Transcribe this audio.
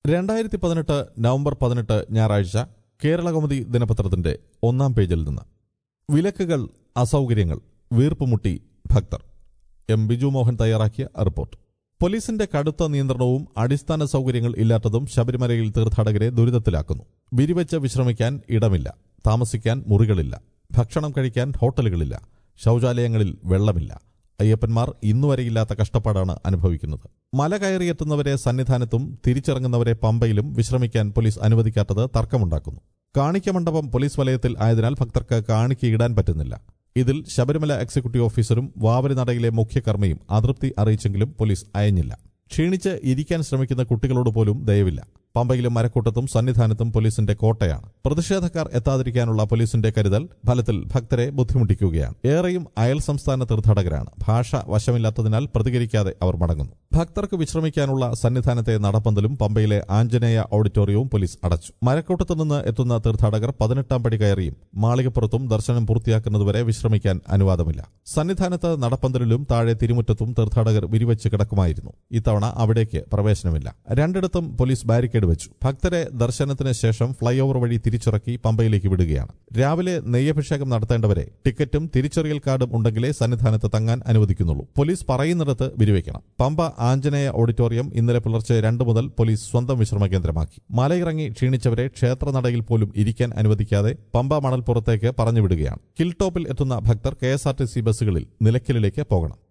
രണ്ടായിരത്തി പതിനെട്ട് നവംബർ പതിനെട്ട് ഞായറാഴ്ച കേരളകൗമുദി ദിനപത്രത്തിന്റെ ഒന്നാം പേജിൽ നിന്ന് വിലക്കുകൾ അസൗകര്യങ്ങൾ വീർപ്പുമുട്ടി ഭക്തർ എം ബിജു മോഹൻ തയ്യാറാക്കിയ റിപ്പോർട്ട് പോലീസിന്റെ കടുത്ത നിയന്ത്രണവും അടിസ്ഥാന സൗകര്യങ്ങൾ ഇല്ലാത്തതും ശബരിമലയിൽ തീർത്ഥാടകരെ ദുരിതത്തിലാക്കുന്നു വിരിവെച്ച് വിശ്രമിക്കാൻ ഇടമില്ല താമസിക്കാൻ മുറികളില്ല ഭക്ഷണം കഴിക്കാൻ ഹോട്ടലുകളില്ല ശൌചാലയങ്ങളിൽ വെള്ളമില്ല അയ്യപ്പന്മാർ ഇന്നുവരെയില്ലാത്ത കഷ്ടപ്പാടാണ് അനുഭവിക്കുന്നത് മല കയറിയെത്തുന്നവരെ സന്നിധാനത്തും തിരിച്ചിറങ്ങുന്നവരെ പമ്പയിലും വിശ്രമിക്കാൻ പോലീസ് അനുവദിക്കാത്തത് തർക്കമുണ്ടാക്കുന്നു കാണിക്ക മണ്ഡപം പോലീസ് വലയത്തിൽ ആയതിനാൽ ഭക്തർക്ക് കാണിക്കയിടാൻ പറ്റുന്നില്ല ഇതിൽ ശബരിമല എക്സിക്യൂട്ടീവ് ഓഫീസറും വാവരി നടയിലെ മുഖ്യകർമ്മിയും അതൃപ്തി അറിയിച്ചെങ്കിലും പോലീസ് അയഞ്ഞില്ല ക്ഷീണിച്ച് ഇരിക്കാൻ ശ്രമിക്കുന്ന കുട്ടികളോട് പോലും ദയവില്ല പമ്പയിലും മരക്കൂട്ടത്തും സന്നിധാനത്തും പോലീസിന്റെ കോട്ടയാണ് പ്രതിഷേധക്കാർ എത്താതിരിക്കാനുള്ള പോലീസിന്റെ കരുതൽ ഫലത്തിൽ ഭക്തരെ ബുദ്ധിമുട്ടിക്കുകയാണ് ഏറെയും അയൽ സംസ്ഥാന തീർത്ഥാടകരാണ് ഭാഷ വശമില്ലാത്തതിനാൽ പ്രതികരിക്കാതെ അവർ മടങ്ങുന്നു ഭക്തർക്ക് വിശ്രമിക്കാനുള്ള സന്നിധാനത്തെ നടപ്പന്തലും പമ്പയിലെ ആഞ്ജനേയ ഓഡിറ്റോറിയവും പോലീസ് അടച്ചു മരക്കൂട്ടത്തു നിന്ന് എത്തുന്ന തീർത്ഥാടകർ പതിനെട്ടാം പടി കയറിയും മാളികപ്പുറത്തും ദർശനം പൂർത്തിയാക്കുന്നതുവരെ വിശ്രമിക്കാൻ അനുവാദമില്ല സന്നിധാനത്ത് നടപ്പന്തലിലും താഴെ തിരുമുറ്റത്തും തീർത്ഥാടകർ വിരിവെച്ച് കിടക്കുമായിരുന്നു ഇത്തവണ അവിടേക്ക് പ്രവേശനമില്ല രണ്ടിടത്തും പോലീസ് ബാരിക്കേഡ് വെച്ചു ഭക്തരെ ദർശനത്തിന് ശേഷം ഫ്ളൈ ഓവർ വഴി തിരിച്ചിറക്കി പമ്പയിലേക്ക് വിടുകയാണ് രാവിലെ നെയ്യഭിഷേകം നടത്തേണ്ടവരെ ടിക്കറ്റും തിരിച്ചറിയൽ കാർഡും ഉണ്ടെങ്കിലേ സന്നിധാനത്ത് തങ്ങാൻ അനുവദിക്കുന്നുള്ളൂ പോലീസ് പറയുന്നിടത്ത് വിരിവെക്കണം പമ്പ ആഞ്ജനേയ ഓഡിറ്റോറിയം ഇന്നലെ പുലർച്ചെ രണ്ട് മുതൽ പോലീസ് സ്വന്തം വിശ്രമ കേന്ദ്രമാക്കി മലയിറങ്ങി ക്ഷീണിച്ചവരെ ക്ഷേത്രനടയിൽ പോലും ഇരിക്കാൻ അനുവദിക്കാതെ പമ്പ മണൽപ്പുറത്തേക്ക് പറഞ്ഞുവിടുകയാണ് ഹിൽ ടോപ്പിൽ എത്തുന്ന ഭക്തർ K S R T C ബസ്സുകളിൽ നിലയ്ക്കലിലേക്ക് പോകണം